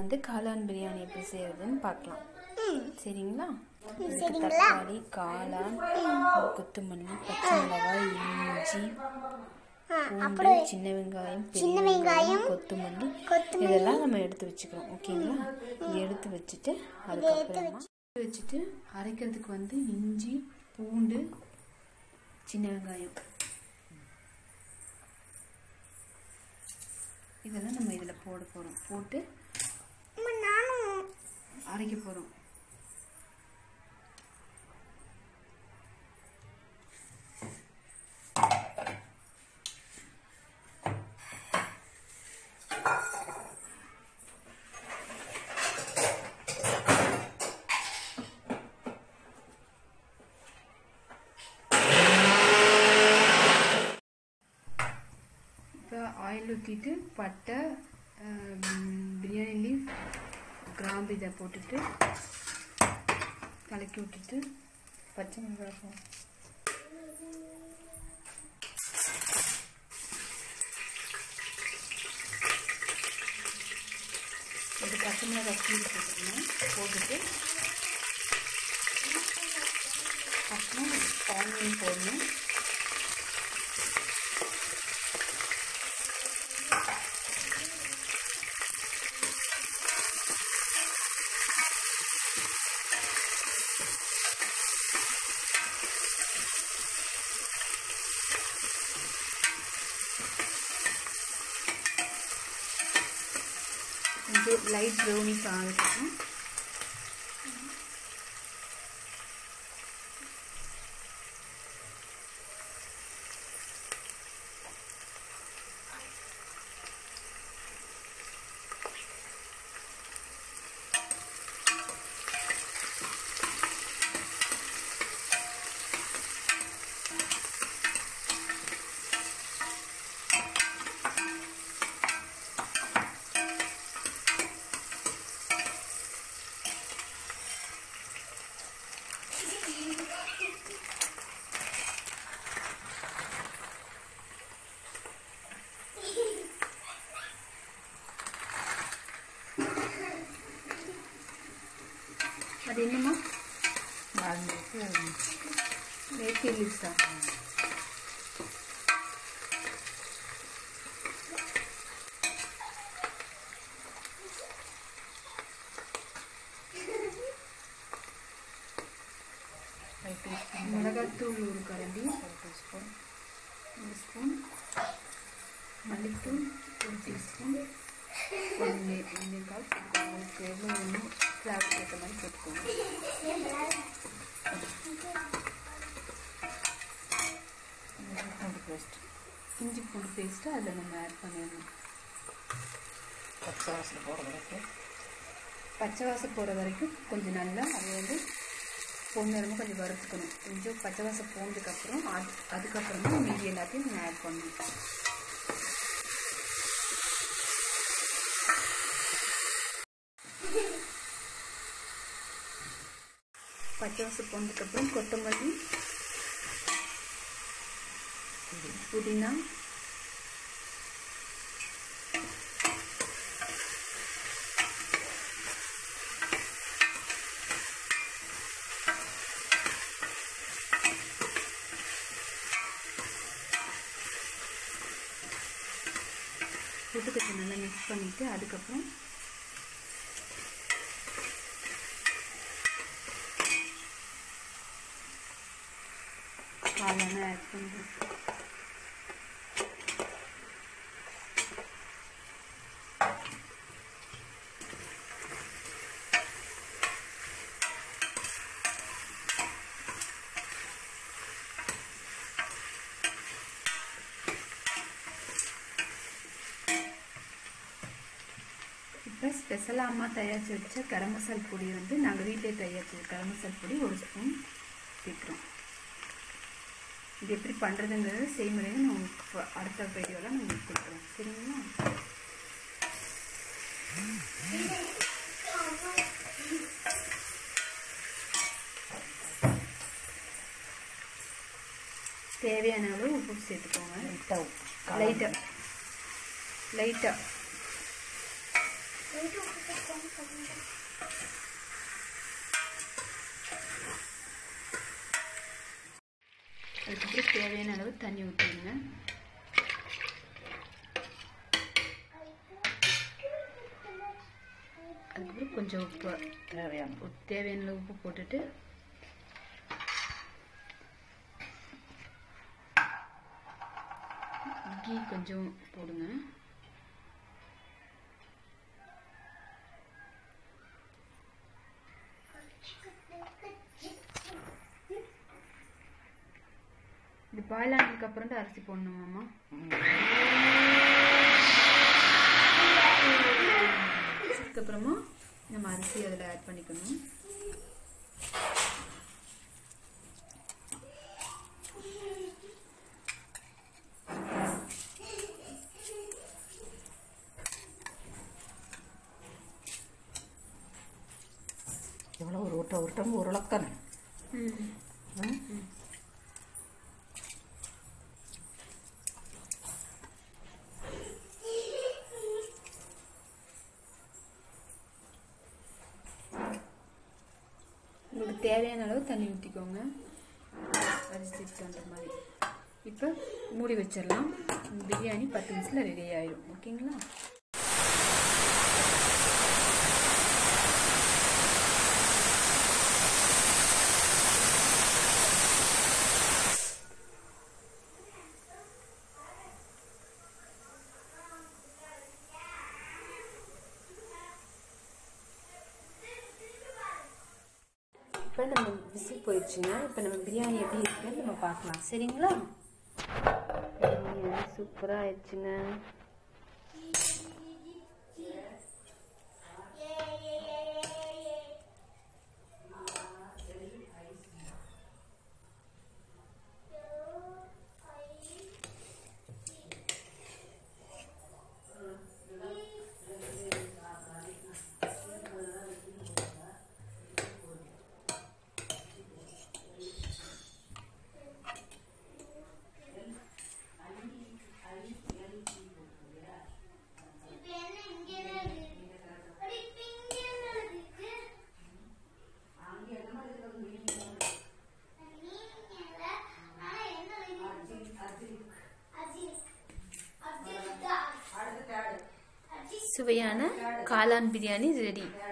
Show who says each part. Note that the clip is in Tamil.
Speaker 1: வந்து காளான் பிரியாணி எப்படி செய்யறதுன்னு பார்க்கலாம்
Speaker 2: ம்
Speaker 1: சரிங்களா இதுக்கு
Speaker 2: சரிங்களா?
Speaker 1: தக்காளி காளான் கொத்தமல்லி பச்சை மிளகாய் இஞ்சி
Speaker 2: ஆ,
Speaker 1: பூண்டு
Speaker 2: அப்புறம்
Speaker 1: சின்ன வெங்காயம் பெரிய
Speaker 2: சின்ன வெங்காயம்,
Speaker 1: கொத்தமல்லி
Speaker 2: கொத்தமல்லி.
Speaker 1: இதெல்லாம் நம்ம எடுத்து வச்சுக்கிறோம் ஓகேங்களா இதை எடுத்து வச்சுட்டு அதுக்கப்புறமா வச்சுட்டு அரைக்கிறதுக்கு வந்து இஞ்சி பூண்டு சின்ன வெங்காயம் இதெல்லாம் நம்ம இதில் போட போகிறோம் போட்டு
Speaker 2: அம்மா, நானும்
Speaker 1: அரைக்க போகிறோம் இப்போ ஆயில் ஊற்றிட்டு பட்டை ஆம், பிரியாணி லீஃப் கிராம்பு இதை போட்டுட்டு கலக்கி விட்டுட்டு பச்சை மிளகாய் போ ஒரு பச்சை மிளகாய் கீழ் போட்டுக்கணும் போட்டுட்டு அப்புறம் ஆனியன் போடணும் கொஞ்சம் லைட் ப்ரௌனிஸ் ஆகட்டும் அது என்னம்மா வேட்டி லீவ்ஸா மிளகாத்தூள் ஒரு கரண்டி ஒரு ஸ்பூன் ஒரு ஸ்பூன் மல்லித்தூள் ஒரு டீஸ்பூன் ஒரு வெங்காய் உங்களுக்கு எவ்வளோ வேணும் ஃப்ளேவர் ஏற்ற மாதிரி போட்டுக்கோங்க பூண்டு பேஸ்ட் இஞ்சி பூண்டு பேஸ்ட்டு அதில் நம்ம ஆட் பண்ணிடணும்
Speaker 3: பச்சை வாசனை போகிற வரைக்கும்
Speaker 1: பச்சை வாசம் போகிற வரைக்கும் கொஞ்சம் நல்லா அதை வந்து பொன்னிறமாக கொஞ்சம் வறுத்துக்கணும் கொஞ்சம் பச்சை வாசம் போனதுக்கப்புறம் அது அதுக்கப்புறமா மீதி எல்லாத்தையும் நம்ம ஆட் பண்ணணும் பச்சை வாசம் போனதுக்கப்புறம் கொத்தமல்லி புதினா போட்டு கொஞ்சம் நல்லா மிக்ஸ் பண்ணிவிட்டு அதுக்கப்புறம் காளான ஆட் பண்ணுறோம் இப்போ ஸ்பெஷலாக அம்மா தயாரித்து வச்ச கரம் மசால் பொடி வந்து நாங்கள் வீட்டிலே தயாரிச்ச கரம் மசால் பொடி ஒரு ஸ்பூன் சேர்க்குறோம் இது எப்படி பண்ணுறதுங்கிறது செய்முறையை நான் உங்களுக்கு இப்ப அடுத்த வீடியோவில் நான் உங்களுக்கு கொடுக்குறேன் சரிங்களா தேவையான அளவு உப்பு சேர்த்துக்கோங்க
Speaker 3: லைட்டாக
Speaker 1: லைட்டாக லைட்டாக அதுக்கப்புறம் தேவையான அளவு தண்ணி ஊற்றிடுங்க அதுக்கப்புறம் கொஞ்சம் உப்பு
Speaker 3: தேவையான
Speaker 1: உப்பு- தேவையான அளவு உப்பு போட்டுட்டு கீ கொஞ்சம் போடுங்க இது பாயில் ஆனதுக்கு அப்புறம் தான் அரிசி போடணுமாம்மா அதுக்கப்புறமா நம்ம அரிசி அதில் ஆட் பண்ணிக்கணும்
Speaker 3: எவ்வளோ ஒரு உருட்டை உருட்டம் உருளக்கண்
Speaker 1: ம் உங்களுக்கு தேவையான அளவு தண்ணி ஊற்றிக்கோங்க அரிசிக்கு தகுந்த மாதிரி இப்போ மூடி வச்சிடலாம் பிரியாணி பத்து நிமிஷத்தில் ரெடி ஆயிடும் ஓகேங்களா இப்போ நம்ம விசில் போயிடுச்சுங்க இப்போ நம்ம பிரியாணி எப்படி இருக்குன்னு நம்ம பார்க்கலாம் சரிங்களா பிரியாணி சூப்பராக ஆயிடுச்சுங்க சுவையான காளான் பிரியாணி ரெடி